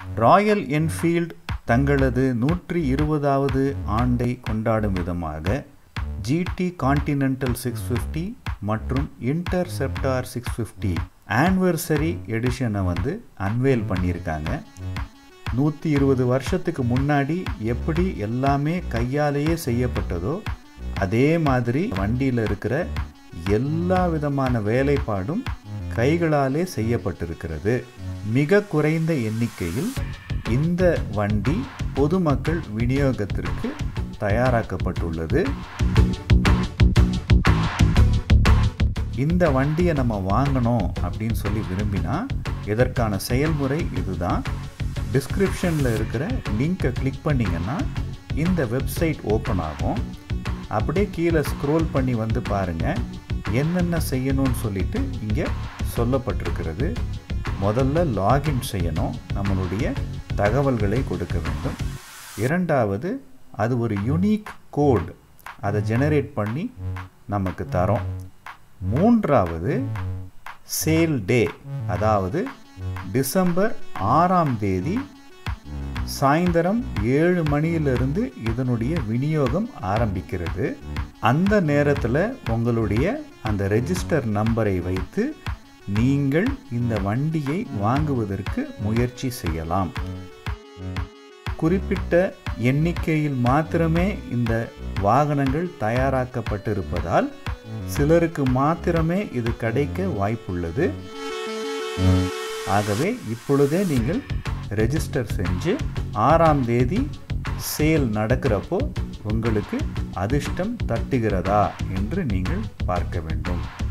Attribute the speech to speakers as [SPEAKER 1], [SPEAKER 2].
[SPEAKER 1] Royal Enfield தங்களது நூற்றி இருபதாவது ஆண்டை கொண்டாடும் விதமாக ஜிடி கான்டினென்டல் சிக்ஸ் ஃபிஃப்டி மற்றும் இன்டர்செப்டார் சிக்ஸ் ஃபிஃப்டி ஆனிவர்சரி எடிஷனை வந்து அன்வேல் பண்ணியிருக்காங்க நூற்றி இருபது வருஷத்துக்கு முன்னாடி எப்படி எல்லாமே கையாலேயே செய்யப்பட்டதோ அதே மாதிரி வண்டியில் இருக்கிற எல்லா விதமான வேலைப்பாடும் கைகளாலே செய்யப்பட்டிருக்கிறது மிக குறைந்த எண்ணிக்கையில் இந்த வண்டி பொதுமக்கள் விநியோகத்திற்கு தயாராக்கப்பட்டுள்ளது இந்த வண்டியை நம்ம வாங்கணும் அப்படின்னு சொல்லி விரும்பினா இதற்கான செயல்முறை இதுதான் டிஸ்கிரிப்ஷனில் இருக்கிற லிங்கை கிளிக் பண்ணிங்கன்னா இந்த வெப்சைட் ஓப்பன் ஆகும் அப்படியே கீழே ஸ்க்ரோல் பண்ணி வந்து பாருங்கள் என்னென்ன செய்யணும்னு சொல்லிட்டு இங்கே சொல்லப்பட்டிருக்கிறது முதல்ல லாகின் செய்யணும் நம்மளுடைய தகவல்களை கொடுக்க வேண்டும் இரண்டாவது அது ஒரு யுனிக் கோட் அதை ஜெனரேட் பண்ணி நமக்கு தரோம் மூன்றாவது சேல் டே அதாவது டிசம்பர் ஆறாம் தேதி சாயந்தரம் ஏழு மணியிலிருந்து இதனுடைய விநியோகம் ஆரம்பிக்கிறது அந்த நேரத்தில் உங்களுடைய அந்த ரெஜிஸ்டர் நம்பரை வைத்து நீங்கள் இந்த வண்டியை வாங்குவதற்கு முயற்சி செய்யலாம் குறிப்பிட்ட எண்ணிக்கையில் மாத்திரமே இந்த வாகனங்கள் தயாராக்கப்பட்டிருப்பதால் சிலருக்கு மாத்திரமே இது கிடைக்க வாய்ப்புள்ளது ஆகவே இப்பொழுதே நீங்கள் ரெஜிஸ்டர் செஞ்சு ஆறாம் தேதி சேல் நடக்கிறப்போ உங்களுக்கு அதிர்ஷ்டம் தட்டுகிறதா என்று நீங்கள் பார்க்க வேண்டும்